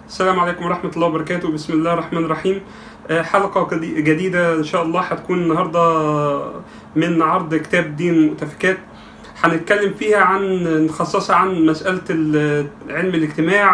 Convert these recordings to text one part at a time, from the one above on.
السلام عليكم ورحمة الله وبركاته بسم الله الرحمن الرحيم آه، حلقة جدي- جديدة إن شاء الله هتكون النهاردة من عرض كتاب دين المؤتفكات هنتكلم فيها عن نخصصها عن مسألة ال- علم الاجتماع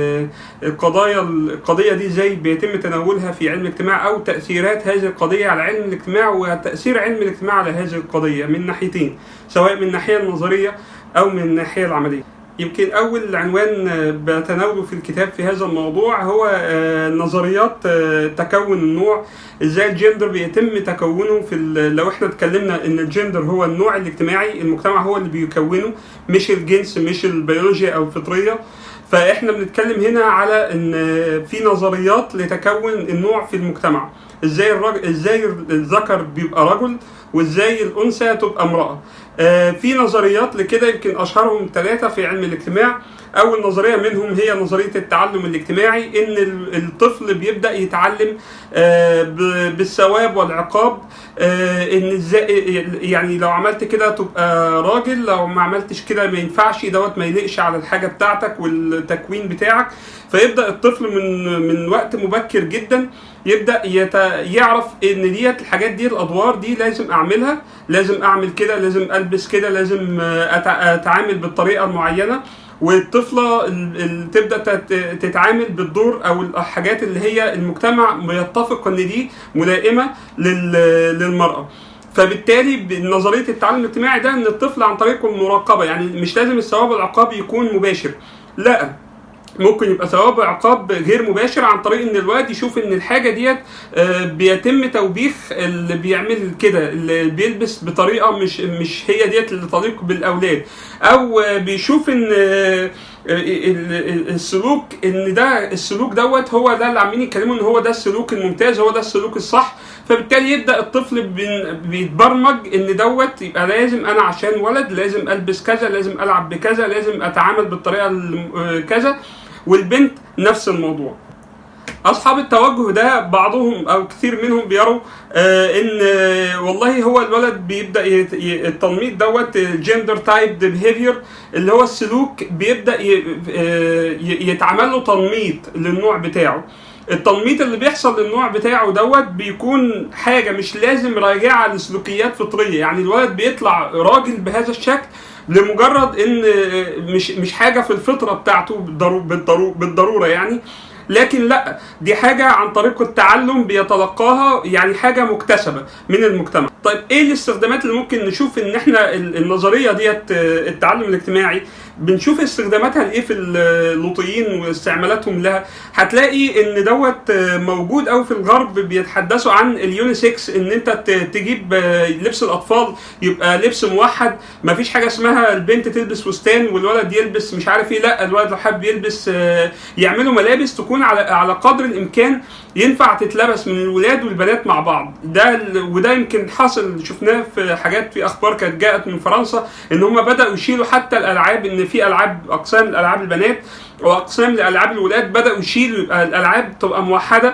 والقضايا القضية دي ازاي بيتم تناولها في علم الاجتماع أو تأثيرات هذه القضية على علم الاجتماع وتأثير علم الاجتماع على هذه القضية من ناحيتين سواء من الناحية النظرية أو من الناحية العملية يمكن أول عنوان آه، بتناوله في الكتاب في هذا الموضوع هو آه، نظريات آه، تكون النوع ازاي الجندر بيتم تكونه في ال- لو احنا اتكلمنا ان الجندر هو النوع الاجتماعي المجتمع هو اللي بيكونه مش الجنس مش البيولوجيا او الفطريه فاحنا بنتكلم هنا على ان في نظريات لتكون النوع في المجتمع ازاي الرجل ازاي الذكر بيبقى رجل وازاي الانثى تبقى امراه آه، في نظريات لكده يمكن اشهرهم ثلاثه في علم الاجتماع اول نظريه منهم هي نظريه التعلم الاجتماعي ان ال- الطفل بيبدا يتعلم آه، ب- بالثواب والعقاب آه، ان ازاي يعني لو عملت كده تبقى راجل لو ما عملتش كده ما ينفعش دوت ما يليقش على الحاجه بتاعتك والتكوين بتاعك فيبدا الطفل من من وقت مبكر جدا يبدا يت... يعرف ان ديت الحاجات دي الادوار دي لازم اعملها لازم اعمل كده لازم البس كده لازم آه، أتع- اتعامل بالطريقه المعينه والطفله ال- ال- تبدا تت- تتعامل بالدور او الحاجات اللي هي المجتمع بيتفق ان دي ملائمه لل- للمراه فبالتالي نظريه التعلم الاجتماعي ده ان الطفل عن طريق المراقبه يعني مش لازم الثواب العقابي يكون مباشر لا ممكن يبقى ثواب عقاب غير مباشر عن طريق ان الواد يشوف ان الحاجه ديت آه، بيتم توبيخ اللي بيعمل كده اللي بيلبس بطريقه مش مش هي ديت اللي تليق بالاولاد او آه، بيشوف ان آه، ال- ال- السلوك ان ده السلوك دوت هو ده اللي عاملين يتكلموا ان هو ده السلوك الممتاز هو ده السلوك الصح فبالتالي يبدا الطفل بين- بيتبرمج ان دوت يبقى لازم انا عشان ولد لازم البس كذا لازم العب بكذا لازم اتعامل بالطريقه الم- آه، كذا والبنت نفس الموضوع اصحاب التوجه ده بعضهم او كثير منهم بيروا آه ان آه والله هو الولد بيبدا يت- ي- التنميط دوت جندر تايب بيهيفير اللي هو السلوك بيبدا ي- آه ي- يتعمل له تنميط للنوع بتاعه التنميط اللي بيحصل للنوع بتاعه دوت بيكون حاجه مش لازم راجعه لسلوكيات فطريه يعني الولد بيطلع راجل بهذا الشكل لمجرد ان مش مش حاجه في الفطره بتاعته بالضرو- بالضرو- بالضروره يعني لكن لا دي حاجه عن طريق التعلم بيتلقاها يعني حاجه مكتسبه من المجتمع طيب ايه الاستخدامات اللي ممكن نشوف ان احنا ال- النظريه ديت آه، التعلم الاجتماعي بنشوف استخداماتها لايه في اللوطيين واستعمالاتهم لها هتلاقي ان دوت آه، موجود قوي في الغرب بيتحدثوا عن اليونيسكس ان انت ت- تجيب آه، لبس الاطفال يبقى لبس موحد مفيش حاجه اسمها البنت تلبس فستان والولد يلبس مش عارف ايه لا الولد لو حابب يلبس آه، يعملوا ملابس تكون على على قدر الامكان ينفع تتلبس من الولاد والبنات مع بعض ده ال- وده يمكن حاصل شفناه في حاجات في اخبار كانت جاءت من فرنسا ان هم بداوا يشيلوا حتى الالعاب ان في العاب اقسام لالعاب البنات واقسام لالعاب الولاد بداوا يشيلوا يبقى الالعاب تبقى موحده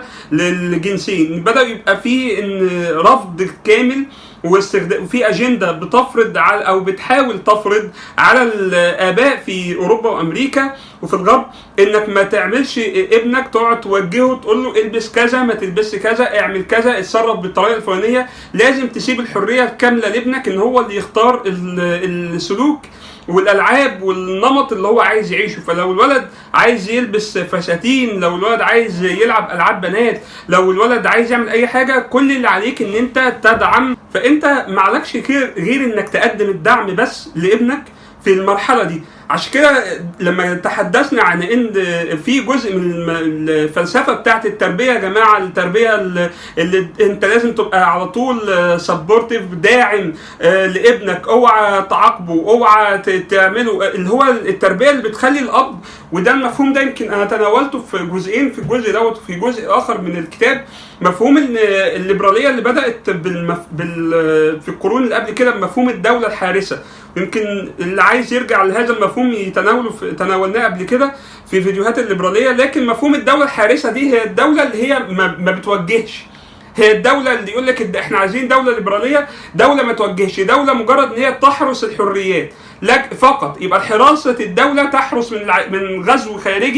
للجنسين بداوا يبقى في ان رفض كامل واستخدام في اجنده بتفرض على او بتحاول تفرض على الاباء في اوروبا وامريكا وفي الغرب انك ما تعملش ابنك تقعد توجهه تقول له البس كذا ما تلبسش كذا اعمل كذا اتصرف بالطريقه الفلانيه لازم تسيب الحريه الكامله لابنك ان هو اللي يختار ال- السلوك والالعاب والنمط اللي هو عايز يعيشه فلو الولد عايز يلبس فساتين لو الولد عايز يلعب العاب بنات لو الولد عايز يعمل اي حاجه كل اللي عليك ان انت تدعم فانت معلكش غير غير انك تقدم الدعم بس لابنك في المرحله دي عشان كده لما تحدثنا عن ان في جزء من الم- الفلسفه بتاعت التربيه يا جماعه التربيه اللي, اللي انت لازم تبقى على طول سبورتيف داعم آه، لابنك اوعى تعاقبه اوعى ت- تعمله اللي هو التربيه اللي بتخلي الاب وده المفهوم ده يمكن انا تناولته في جزئين في الجزء دوت وفي جزء اخر من الكتاب مفهوم ان الليبراليه اللي بدات بالمف... بال... في القرون اللي قبل كده بمفهوم الدوله الحارسه يمكن اللي عايز يرجع لهذا المفهوم يتناوله في... تناولناه قبل كده في فيديوهات الليبراليه لكن مفهوم الدوله الحارسه دي هي الدوله اللي هي ما, ما بتوجهش هي الدولة اللي يقول لك احنا عايزين دولة ليبرالية دولة ما توجهش دولة مجرد ان هي تحرس الحريات لك فقط يبقى حراسة الدولة تحرس من الع... من غزو خارجي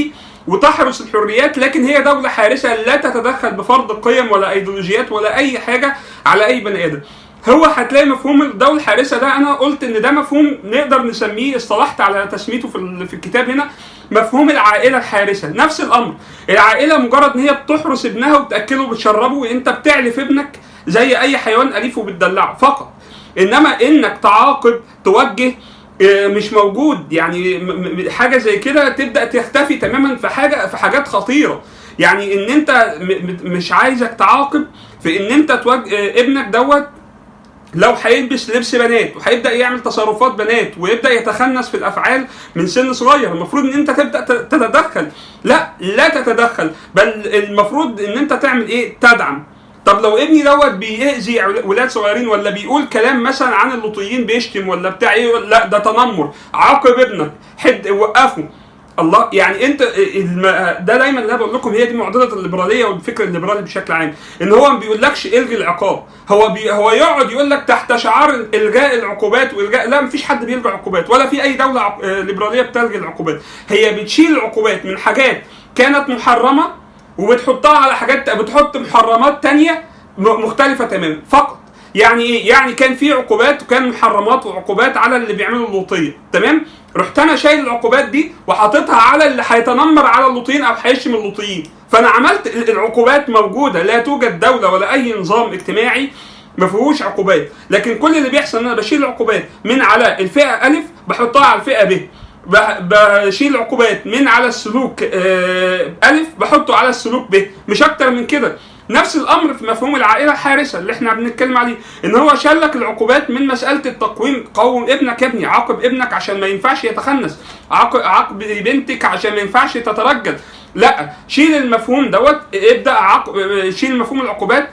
وتحرس الحريات لكن هي دوله حارسه لا تتدخل بفرض قيم ولا ايديولوجيات ولا اي حاجه على اي بني ادم هو هتلاقي مفهوم الدوله الحارسه ده انا قلت ان ده مفهوم نقدر نسميه اصطلحت على تسميته في ال- في الكتاب هنا مفهوم العائله الحارسه نفس الامر العائله مجرد ان هي بتحرس ابنها وبتاكله وبتشربه وانت بتعلف ابنك زي اي حيوان اليف وبتدلعه فقط انما انك تعاقب توجه آه، مش موجود يعني م- م- حاجه زي كده تبدا تختفي تماما في حاجه في حاجات خطيره يعني ان انت م- م- مش عايزك تعاقب في ان انت توجه آه، ابنك دوت لو هيلبس لبس بنات وهيبدا يعمل تصرفات بنات ويبدا يتخنث في الافعال من سن صغير المفروض ان انت تبدا ت- تتدخل لا لا تتدخل بل المفروض ان انت تعمل ايه تدعم طب لو ابني دوت بيأذي عل- ولاد صغيرين ولا بيقول كلام مثلا عن اللوطيين بيشتم ولا بتاع ايه لا ده تنمر عاقب ابنك حد وقفه الله يعني انت الم- ده دايما اللي أنا بقول لكم هي دي معضله الليبراليه والفكر الليبرالي بشكل عام ان هو ما بيقولكش الغي العقاب هو بي هو يقعد يقول لك تحت شعار الغاء العقوبات والغاء لا مفيش حد بيلغي عقوبات ولا في اي دوله عق- آه، ليبراليه بتلغي العقوبات هي بتشيل العقوبات من حاجات كانت محرمه وبتحطها على حاجات بتحط محرمات تانية م- مختلفه تماما فقط يعني ايه؟ يعني كان في عقوبات وكان محرمات وعقوبات على اللي بيعملوا اللوطيه، تمام؟ رحت انا شايل العقوبات دي وحاططها على اللي هيتنمر على اللوطيين او هيشتم اللوطيين، فانا عملت ال- العقوبات موجوده لا توجد دوله ولا اي نظام اجتماعي ما فيهوش عقوبات، لكن كل اللي بيحصل ان انا بشيل العقوبات من على الفئه الف بحطها على الفئه ب. ب- بشيل عقوبات من على السلوك آه، الف بحطه على السلوك ب مش اكتر من كده نفس الامر في مفهوم العائله الحارسه اللي احنا بنتكلم عليه ان هو شال لك العقوبات من مساله التقويم قوم ابنك يا ابني عاقب ابنك عشان ما ينفعش يتخنث عاقب عاقب بنتك عشان ما ينفعش تترجل لا شيل المفهوم دوت ابدا عاقب شيل مفهوم العقوبات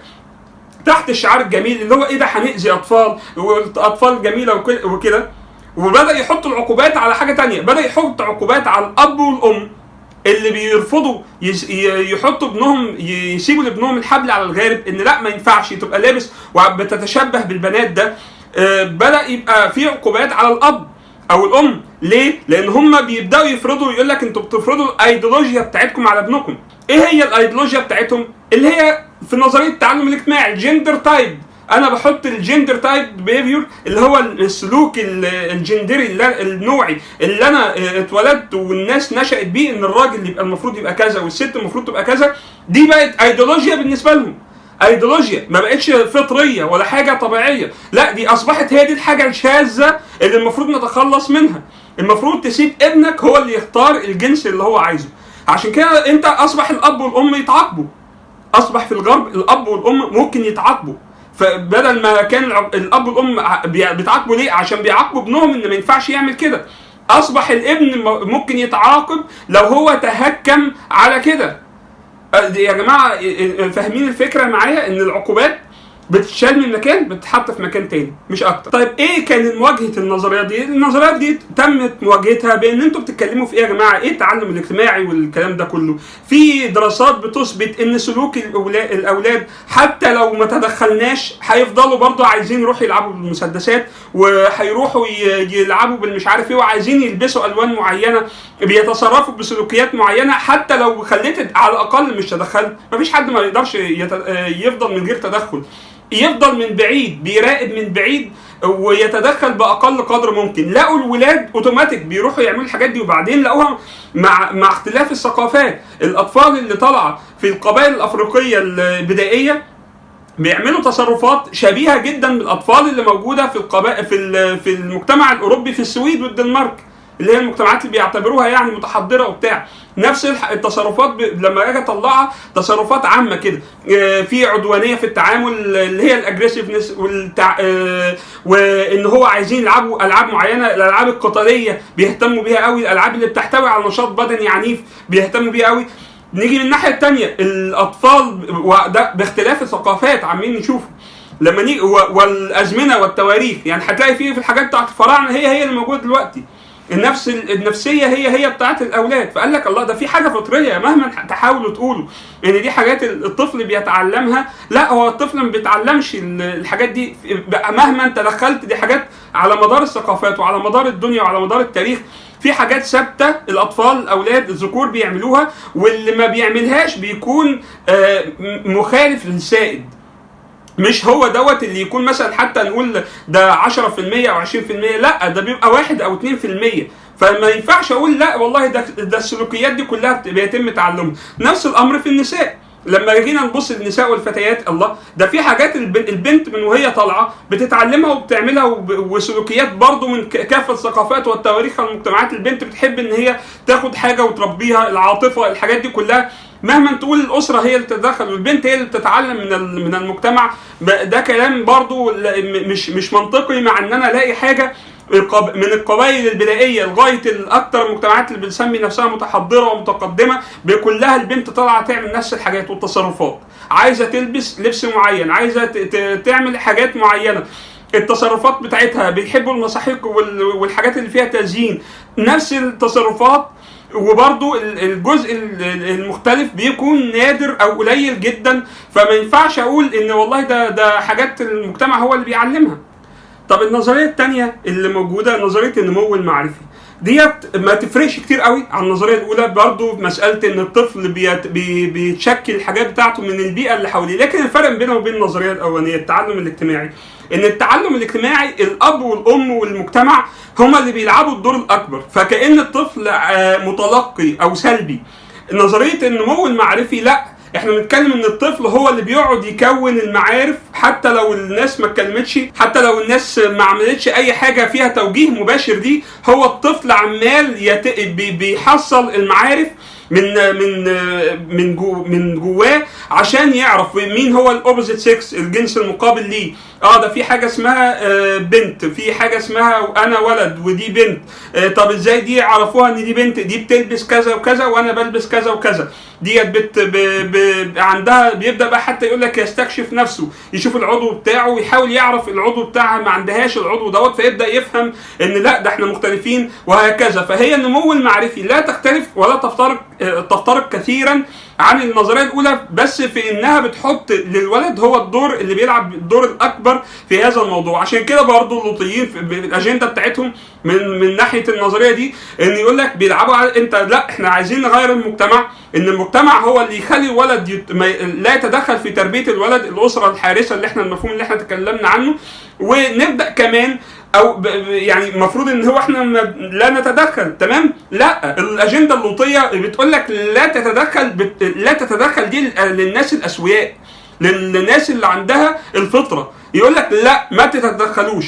تحت الشعار الجميل اللي هو ايه ده هنأذي اطفال واطفال جميله وك- وكده وبدا يحط العقوبات على حاجه تانية بدا يحط عقوبات على الاب والام اللي بيرفضوا يس- ي- يحطوا ابنهم ي- يسيبوا لابنهم الحبل على الغارب ان لا ما ينفعش تبقى لابس وبتتشبه بالبنات ده آه، بدا يبقى في عقوبات على الاب او الام ليه؟ لان هم بيبداوا يفرضوا يقول لك انتوا بتفرضوا الايديولوجيا بتاعتكم على ابنكم. ايه هي الايديولوجيا بتاعتهم؟ اللي هي في نظريه التعلم الاجتماعي الجندر تايب انا بحط الجندر تايب بيهيفير اللي هو السلوك ال- الجندري اللي- النوعي اللي انا اه، اتولدت والناس نشأت بيه ان الراجل يبقى المفروض يبقى كذا والست المفروض تبقى كذا دي بقت ايديولوجيا بالنسبه لهم ايديولوجيا ما بقتش فطريه ولا حاجه طبيعيه لا دي اصبحت هي دي الحاجه الشاذه اللي المفروض نتخلص منها المفروض تسيب ابنك هو اللي يختار الجنس اللي هو عايزه عشان كده انت اصبح الاب والام يتعاقبوا اصبح في الغرب الاب والام ممكن يتعاقبوا فبدل ما كان الع- الاب والام ع- بي- بيتعاقبوا ليه عشان بيعاقبوا ابنهم ان ما ينفعش يعمل كده اصبح الابن م- ممكن يتعاقب لو هو تهكم على كده أه، يا جماعه اه، اه، فاهمين الفكره معايا ان العقوبات بتتشال من مكان بتتحط في مكان تاني مش اكتر طيب ايه كان مواجهه النظريات دي النظريات دي تمت مواجهتها بان انتوا بتتكلموا في ايه يا جماعه ايه التعلم الاجتماعي والكلام ده كله في دراسات بتثبت ان سلوك الأولا- الاولاد حتى لو ما تدخلناش هيفضلوا برضه عايزين يروحوا يلعبوا بالمسدسات وهيروحوا ي- يلعبوا بالمش عارف ايه وعايزين يلبسوا الوان معينه بيتصرفوا بسلوكيات معينه حتى لو خليت على الاقل مش تدخلت مفيش حد ما يقدرش يت- يفضل من غير تدخل يفضل من بعيد بيراقب من بعيد ويتدخل باقل قدر ممكن لقوا الولاد اوتوماتيك بيروحوا يعملوا الحاجات دي وبعدين لقوها مع مع اختلاف الثقافات الاطفال اللي طالعه في القبائل الافريقيه البدائيه بيعملوا تصرفات شبيهه جدا بالاطفال اللي موجوده في القبائل في ال- في المجتمع الاوروبي في السويد والدنمارك اللي هي المجتمعات اللي بيعتبروها يعني متحضره وبتاع نفس الح- التصرفات ب... لما اجي اطلعها تصرفات عامه كده آه، في عدوانيه في التعامل اللي هي الاجريسيفنس والتع... آه، وان هو عايزين يلعبوا العاب معينه الالعاب القتاليه بيهتموا بيها قوي الالعاب اللي بتحتوي على نشاط بدني عنيف بيهتموا بيها قوي نيجي من الناحيه الثانيه الاطفال وده باختلاف الثقافات عمالين نشوفه لما نيجي و- والازمنه والتواريخ يعني هتلاقي فيه في الحاجات بتاعت الفراعنه هي هي اللي موجوده دلوقتي النفس النفسيه هي هي بتاعت الاولاد فقال لك الله ده في حاجه فطريه مهما تحاولوا تقولوا ان دي حاجات الطفل بيتعلمها لا هو الطفل ما بيتعلمش ال- الحاجات دي بقى مهما انت دخلت دي حاجات على مدار الثقافات وعلى مدار الدنيا وعلى مدار التاريخ في حاجات ثابته الاطفال الاولاد الذكور بيعملوها واللي ما بيعملهاش بيكون آه، م- مخالف للسائد مش هو دوت اللي يكون مثلا حتى نقول ده 10% او 20% لا ده بيبقى واحد او 2% فما ينفعش اقول لا والله ده ده السلوكيات دي كلها بت- بيتم تعلمها نفس الامر في النساء لما جينا نبص للنساء والفتيات الله ده في حاجات الب- البنت من وهي طالعه بتتعلمها وبتعملها وب- وسلوكيات برضو من ك- كافه الثقافات والتواريخ والمجتمعات البنت بتحب ان هي تاخد حاجه وتربيها العاطفه الحاجات دي كلها مهما تقول الاسره هي اللي تتدخل والبنت هي اللي بتتعلم من ال- من المجتمع ب- ده كلام برضو لا- م- مش مش منطقي مع ان انا الاقي حاجه القب- من القبائل البدائيه لغايه الاكثر المجتمعات اللي بتسمي نفسها متحضره ومتقدمه كلها البنت طالعه تعمل نفس الحاجات والتصرفات عايزه تلبس لبس معين عايزه ت- ت- تعمل حاجات معينه التصرفات بتاعتها بيحبوا المساحيق وال- والحاجات اللي فيها تزيين نفس التصرفات وبرضو ال- الجزء ال- ال- المختلف بيكون نادر او قليل جدا فما ينفعش اقول ان والله ده ده حاجات المجتمع هو اللي بيعلمها طب النظريه الثانيه اللي موجوده نظريه النمو المعرفي ديت ما تفرقش كتير قوي عن النظريه الاولى برضو مساله ان الطفل بيت بي بيتشكل الحاجات بتاعته من البيئه اللي حواليه لكن الفرق بينه وبين النظريه الاولانيه التعلم الاجتماعي ان التعلم الاجتماعي الاب والام والمجتمع هما اللي بيلعبوا الدور الاكبر فكان الطفل آه، متلقي او سلبي نظريه النمو المعرفي لا احنا بنتكلم ان الطفل هو اللي بيقعد يكون المعارف حتى لو الناس ما اتكلمتش حتى لو الناس ما عملتش اي حاجه فيها توجيه مباشر دي هو الطفل عمال يت... بي- بيحصل المعارف من من من جو من جواه عشان يعرف مين هو الاوبوزيت سكس الجنس المقابل ليه اه ده في حاجه اسمها آه، بنت في حاجه اسمها انا ولد ودي بنت آه، طب ازاي دي يعرفوها ان دي بنت دي بتلبس كذا وكذا وانا بلبس كذا وكذا ديت بت ب ب عندها بيبدا بقى حتى يقول لك يستكشف نفسه يشوف العضو بتاعه ويحاول يعرف العضو بتاعها ما عندهاش العضو دوت فيبدا يفهم ان لا ده احنا مختلفين وهكذا فهي النمو المعرفي لا تختلف ولا تفترق آه، تفترق كثيرا عن النظريه الاولى بس في انها بتحط للولد هو الدور اللي بيلعب الدور الاكبر في هذا الموضوع عشان كده برضو اللوطيين في الاجنده بتاعتهم من من ناحيه النظريه دي ان يقول لك بيلعبوا على انت لا احنا عايزين نغير المجتمع ان المجتمع هو اللي يخلي الولد يت... ما... ي- لا يتدخل في تربيه الولد الاسره الحارسه اللي احنا المفهوم اللي احنا تكلمنا عنه ونبدا كمان او ب... ب- يعني المفروض ان هو احنا ما... لا نتدخل تمام لا الاجنده اللوطيه بتقول لك لا تتدخل بت... لا تتدخل دي لل- للناس الاسوياء للناس اللي عندها الفطره يقول لك لا ما تتدخلوش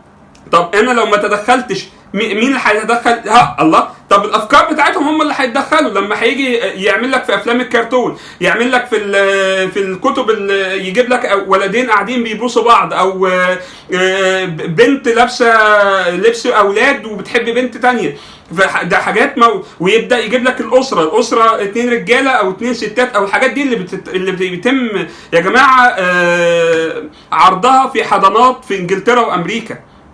طب انا لو ما تدخلتش مي- مين اللي هيتدخل؟ ها الله طب الافكار بتاعتهم هم اللي هيتدخلوا لما هيجي يعمل لك في افلام الكرتون يعمل لك في ال- في الكتب ال- يجيب لك ولدين قاعدين بيبوسوا بعض او آه، آه، بنت لابسه لبس اولاد وبتحب بنت تانية فح- ده حاجات ما ويبدا يجيب لك الاسره الاسره اتنين رجاله او اتنين ستات او الحاجات دي اللي بتت... اللي بيتم يا جماعه آه، عرضها في حضانات في انجلترا وامريكا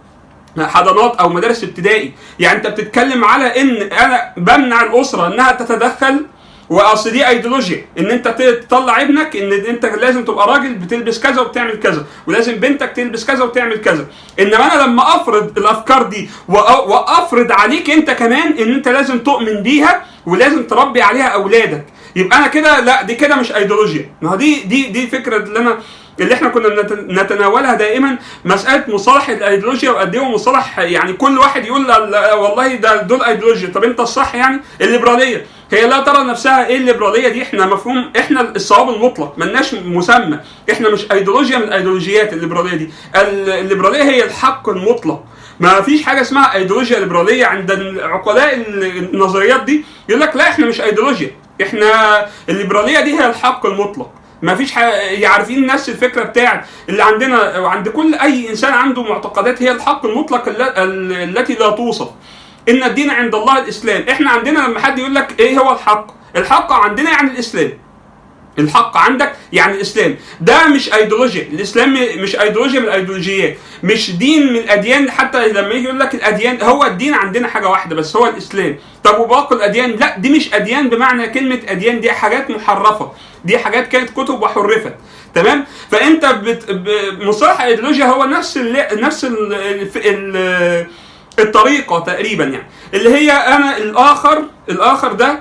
حضانات او مدارس ابتدائي يعني انت بتتكلم على ان انا بمنع الاسره انها تتدخل واصل دي ايديولوجيا ان انت ت- تطلع ابنك ان انت لازم تبقى راجل بتلبس كذا وبتعمل كذا ولازم بنتك تلبس كذا وتعمل كذا انما انا لما افرض الافكار دي وأ- وافرض عليك انت كمان ان انت لازم تؤمن بيها ولازم تربي عليها اولادك يبقى انا كده لا دي كده مش ايديولوجيا ما هو دي دي دي فكره اللي انا اللي احنا كنا بنت- نتناولها دائما مساله مصطلح الايديولوجيا وقد ايه هو مصطلح يعني كل واحد يقول لا- لا والله ده دول ايديولوجيا طب انت الصح يعني الليبراليه هي لا ترى نفسها ايه الليبراليه دي احنا مفهوم احنا الصواب المطلق ملناش مسمى احنا مش ايديولوجيا من الايديولوجيات الليبراليه دي ال- الليبراليه هي الحق المطلق ما فيش حاجه اسمها ايديولوجيا ليبراليه عند عقلاء النظريات دي يقول لك لا احنا مش ايديولوجيا احنا الليبراليه دي هي الحق المطلق ما فيش ح... عارفين نفس الفكره بتاعت اللي عندنا وعند كل اي انسان عنده معتقدات هي الحق المطلق الل... ال- التي لا توصف ان الدين عند الله الاسلام احنا عندنا لما حد يقول لك ايه هو الحق الحق عندنا يعني الاسلام الحق عندك يعني الاسلام ده مش ايديولوجيا الاسلام مش ايديولوجيا من الايديولوجيات مش دين من الاديان حتى لما يجي يقول لك الاديان هو الدين عندنا حاجه واحده بس هو الاسلام طب وباقي الاديان لا دي مش اديان بمعنى كلمه اديان دي حاجات محرفه دي حاجات كانت كتب وحرفت تمام فانت بت... ب... مصطلح الايديولوجيا هو نفس ال... نفس ال... ال... ال... الطريقه تقريبا يعني اللي هي انا الاخر الاخر ده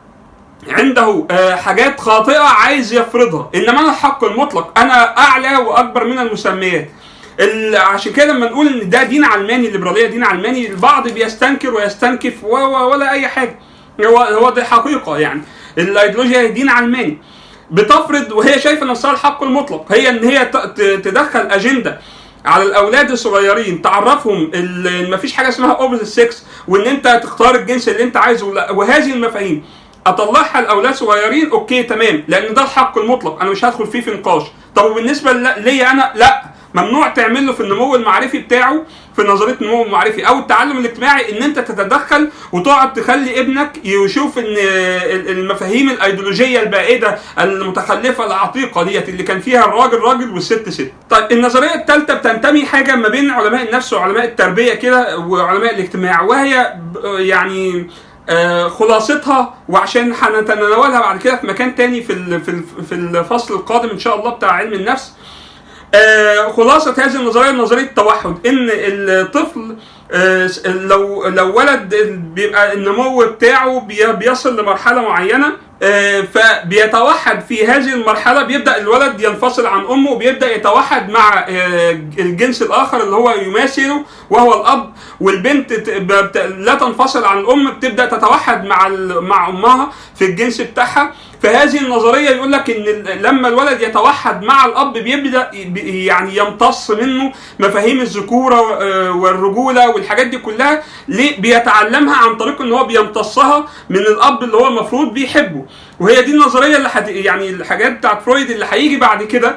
عنده آه، حاجات خاطئه عايز يفرضها انما انا الحق المطلق انا اعلى واكبر من المسميات ال- عشان كده لما نقول ان ده دين علماني الليبراليه دين علماني البعض بيستنكر ويستنكف و- و- ولا اي حاجه هو هو دي حقيقه يعني الايديولوجيا هي دين علماني بتفرض وهي شايفه نفسها الحق المطلق هي ان هي ت- ت- تدخل اجنده على الاولاد الصغيرين تعرفهم ال- ان مفيش حاجه اسمها اوبوزيت سكس وان انت تختار الجنس اللي انت عايزه لا، وهذه المفاهيم اطلعها لاولاد صغيرين اوكي تمام لان ده الحق المطلق انا مش هدخل فيه في نقاش طب وبالنسبه ل- ليا انا لا ممنوع تعمل له في النمو المعرفي بتاعه في نظريه النمو المعرفي او التعلم الاجتماعي ان انت تتدخل وتقعد تخلي ابنك يشوف ان ال- المفاهيم الايديولوجيه البائده المتخلفه العتيقه ديت اللي كان فيها الراجل راجل والست ست. طيب النظريه الثالثه بتنتمي حاجه ما بين علماء النفس وعلماء التربيه كده وعلماء الاجتماع وهي ب- يعني آه، خلاصتها وعشان هنتناولها بعد كده في مكان تاني في ال- في ال- في الفصل القادم ان شاء الله بتاع علم النفس آه، خلاصة هذه النظرية نظرية التوحد إن الطفل آه، لو لو ولد بيبقى النمو بتاعه بي- بيصل لمرحلة معينة آه، فبيتوحد في هذه المرحلة بيبدأ الولد ينفصل عن أمه وبيبدأ يتوحد مع آه، الجنس الآخر اللي هو يماثله وهو الأب والبنت ت- ب- بت- لا تنفصل عن الأم بتبدأ تتوحد مع ال- مع أمها في الجنس بتاعها فهذه النظريه يقول لك ان ال- لما الولد يتوحد مع الاب بيبدا ي- يعني يمتص منه مفاهيم الذكوره آه، والرجوله والحاجات دي كلها ليه بيتعلمها عن طريق ان هو بيمتصها من الاب اللي هو المفروض بيحبه وهي دي النظريه اللي حد يعني الحاجات بتاعت فرويد اللي هيجي بعد كده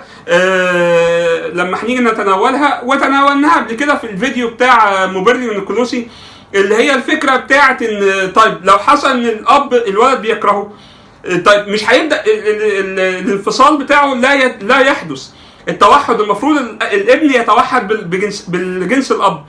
آه، لما هنيجي نتناولها وتناولناها قبل كده في الفيديو بتاع موبرلي ونيكولوسي اللي هي الفكره بتاعت ان طيب لو حصل ان الاب الولد بيكرهه طيب مش هيبدا ال- ال- ال- الانفصال بتاعه لا ي- لا يحدث التوحد المفروض ال- الابن يتوحد بال- بجنس بالجنس الاب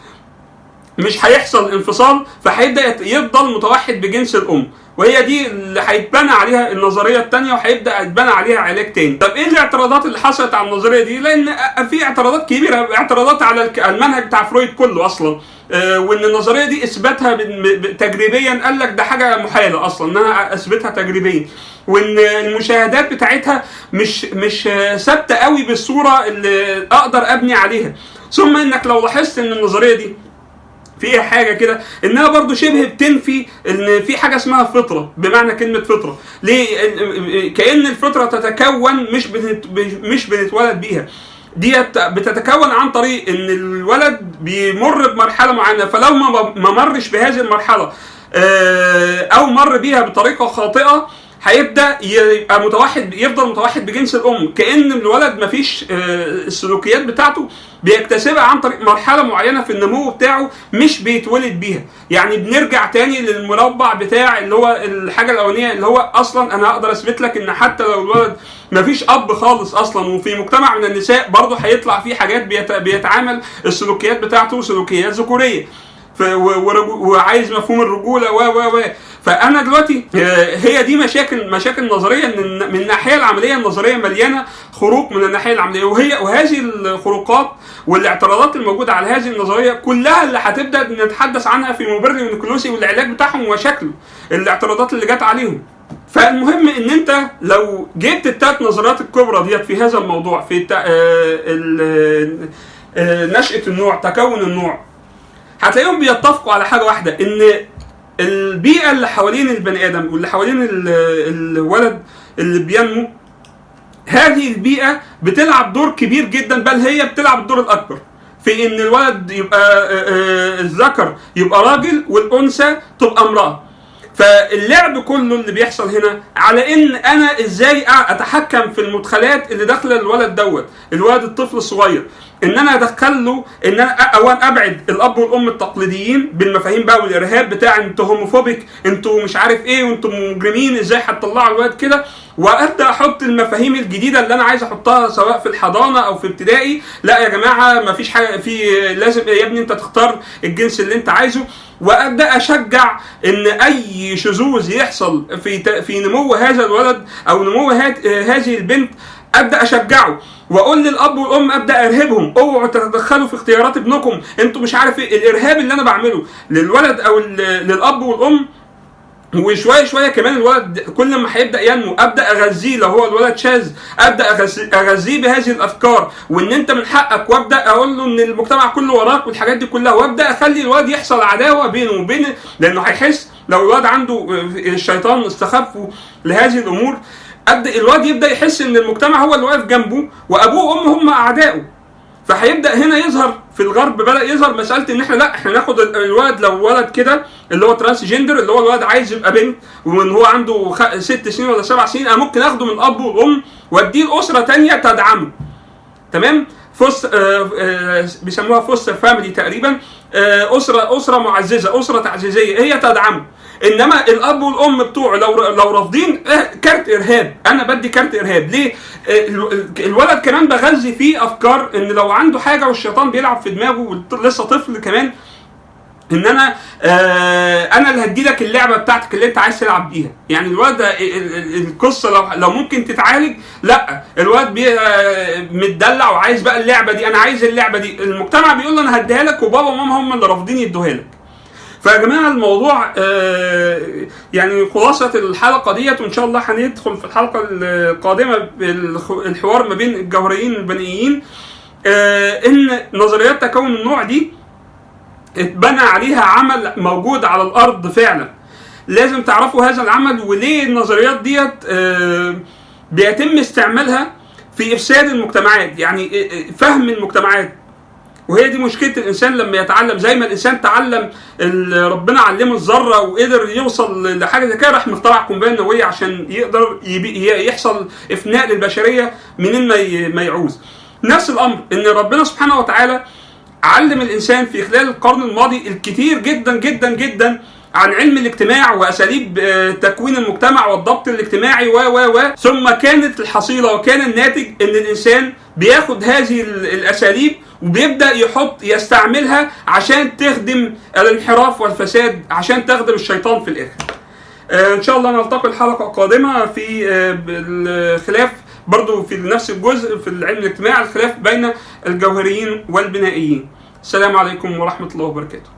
مش هيحصل انفصال فهيبدا يت- يفضل متوحد بجنس الام وهي دي اللي هيتبنى عليها النظريه الثانيه وهيبدا يتبنى عليها علاج تاني طب ايه الاعتراضات اللي حصلت على النظريه دي لان في اعتراضات كبيره اعتراضات على الك- المنهج بتاع فرويد كله اصلا آه، وان النظريه دي اثباتها بن- ب- تجريبيا قال لك ده حاجه محاله اصلا ان انا اثبتها تجريبيا وان المشاهدات بتاعتها مش مش آه، ثابته قوي بالصوره اللي اقدر ابني عليها ثم انك لو لاحظت ان النظريه دي فيها حاجه كده انها برضو شبه بتنفي ان في حاجه اسمها فطره بمعنى كلمه فطره ليه ال- كان الفطره تتكون مش بنت مش بنتولد بيها ديت بتتكون عن طريق ان الولد بيمر بمرحله معينه فلو ما ما مرش بهذه المرحله آه، او مر بيها بطريقه خاطئه هيبدا يبقى متوحد يفضل متوحد بجنس الام كان الولد ما فيش السلوكيات بتاعته بيكتسبها عن طريق مرحله معينه في النمو بتاعه مش بيتولد بيها يعني بنرجع تاني للمربع بتاع اللي هو الحاجه الاولانيه اللي هو اصلا انا اقدر اثبت لك ان حتى لو الولد ما فيش اب خالص اصلا وفي مجتمع من النساء برضه هيطلع فيه حاجات بيت- بيتعامل السلوكيات بتاعته سلوكيات ذكوريه ف- و- ورجو- وعايز مفهوم الرجوله و و و فانا دلوقتي آه، هي دي مشاكل مشاكل نظريه ان من الناحيه العمليه النظريه مليانه خروق من الناحيه العمليه وهي وهذه الخروقات والاعتراضات الموجوده على هذه النظريه كلها اللي هتبدا نتحدث عنها في موبرلي ونيكولوسي والعلاج بتاعهم وشكله الاعتراضات اللي جت عليهم فالمهم ان انت لو جبت التلات نظريات الكبرى ديت في هذا الموضوع في الت- آه، ال- آه، نشأة النوع تكون النوع هتلاقيهم بيتفقوا على حاجه واحده ان البيئه اللي حوالين البني ادم واللي حوالين ال- الولد اللي بينمو هذه البيئه بتلعب دور كبير جدا بل هي بتلعب الدور الاكبر في ان الولد يبقى آه، آه، الذكر يبقى راجل والانثى تبقى امراه فاللعب كله اللي بيحصل هنا على ان انا ازاي أ- اتحكم في المدخلات اللي داخله الولد دوت الولد الطفل الصغير ان انا ادخل له ان انا أ- اولا ابعد الاب والام التقليديين بالمفاهيم بقى والارهاب بتاع انتوا هوموفوبيك انتوا مش عارف ايه وانتوا مجرمين ازاي هتطلعوا الولد كده وابدا احط المفاهيم الجديده اللي انا عايز احطها سواء في الحضانه او في ابتدائي لا يا جماعه ما فيش حاجه في لازم يا ابني انت تختار الجنس اللي انت عايزه وابدا اشجع ان اي شذوذ يحصل في ت- في نمو هذا الولد او نمو هات- هذه البنت ابدا اشجعه واقول للاب والام ابدا ارهبهم اوعوا تتدخلوا في اختيارات ابنكم انتوا مش عارف ايه الارهاب اللي انا بعمله للولد او ال- للاب والام وشويه شويه كمان الولد كل ما هيبدا ينمو ابدا اغذيه لو هو الولد شاذ ابدا أغذي- اغذيه بهذه الافكار وان انت من حقك وابدا اقول له ان المجتمع كله وراك والحاجات دي كلها وابدا اخلي الولد يحصل عداوه بينه وبين لانه هيحس لو الولد عنده الشيطان استخفه لهذه الامور ابدا الولد يبدا يحس ان المجتمع هو اللي واقف جنبه وابوه وامه هم اعدائه فهيبدا هنا يظهر في الغرب بدا يظهر مساله ان احنا لا احنا ناخد ال- الولد لو ولد كده اللي هو ترانس جندر اللي هو الولد عايز يبقى بنت ومن هو عنده خ... ست سنين ولا سبع سنين انا ممكن اخده من الاب والام واديه لاسره تانية تدعمه تمام فوس آه آه بيسموها فوستر فاميلي تقريبا آه اسره اسره معززه اسره تعزيزيه هي تدعمه انما الاب والام بتوعه لو لو رافضين آه كارت ارهاب انا بدي كارت ارهاب ليه آه ال- الولد كمان بغذي فيه افكار ان لو عنده حاجه والشيطان بيلعب في دماغه ولسه طفل كمان ان انا آه انا اللي هدي لك اللعبه بتاعتك اللي انت عايز تلعب بيها يعني الواد ده ال- ال- القصه لو لو ممكن تتعالج لا الواد بي آه، متدلع وعايز بقى اللعبه دي انا عايز اللعبه دي المجتمع بيقول له انا هديها لك وبابا وماما هم اللي رافضين يدوها لك فيا جماعه الموضوع آه، يعني خلاصه الحلقه ديت وان شاء الله هندخل في الحلقه القادمه بالخ- الحوار ما بين الجوهريين البنائيين آه، ان نظريات تكون النوع دي اتبنى عليها عمل موجود على الارض فعلا لازم تعرفوا هذا العمل وليه النظريات ديت آه، بيتم استعمالها في افساد المجتمعات يعني آه، آه، فهم المجتمعات وهي دي مشكله الانسان لما يتعلم زي ما الانسان تعلم ال- ربنا علمه الذره وقدر يوصل لحاجه زي كده راح مخترع قنبله نوويه عشان يقدر يبي- ي- يحصل افناء للبشريه منين ما ي- ما يعوز. نفس الامر ان ربنا سبحانه وتعالى علم الانسان في خلال القرن الماضي الكثير جدا جدا جدا عن علم الاجتماع واساليب آه، تكوين المجتمع والضبط الاجتماعي و و و ثم كانت الحصيله وكان الناتج ان الانسان بياخد هذه ال- الاساليب وبيبدا يحط يستعملها عشان تخدم الانحراف والفساد عشان تخدم الشيطان في الاخر. آه، ان شاء الله نلتقي الحلقه القادمه في آه، الخلاف برضو في نفس الجزء في العلم الاجتماعي الخلاف بين الجوهريين والبنائيين السلام عليكم ورحمه الله وبركاته